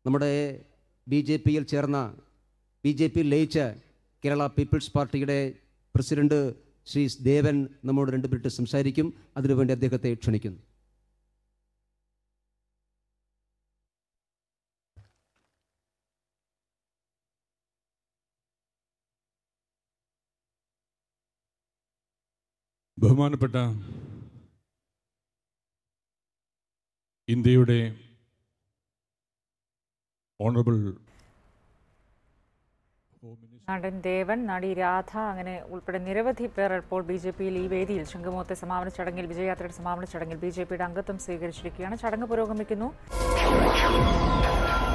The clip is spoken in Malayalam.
നമ്മുടെ ബി ജെ പിയിൽ ചേർന്ന ബി ജെ പിയിൽ ലയിച്ച കേരള പീപ്പിൾസ് പാർട്ടിയുടെ പ്രസിഡന്റ് ശ്രീ ദേവൻ നമ്മോട് രണ്ട് മിനിറ്റ് സംസാരിക്കും അതിനുവേണ്ടി അദ്ദേഹത്തെ ക്ഷണിക്കുന്നു ബഹുമാനപ്പെട്ട ഇന്ത്യയുടെ ഓണറബിൾ നടൻ ദേവൻ നടി രാധ അങ്ങനെ ഉൾപ്പെടെ നിരവധി പേർ ഇപ്പോൾ ബി ജെ പിയിൽ ഈ വേദിയിൽ ശംഖുമുഖത്തെ സമാപന ചടങ്ങിൽ വിജയയാത്രയുടെ സമാപന ചടങ്ങിൽ ബി ജെ പിയുടെ അംഗത്വം സ്വീകരിച്ചിരിക്കുകയാണ് ചടങ്ങ് പുരോഗമിക്കുന്നു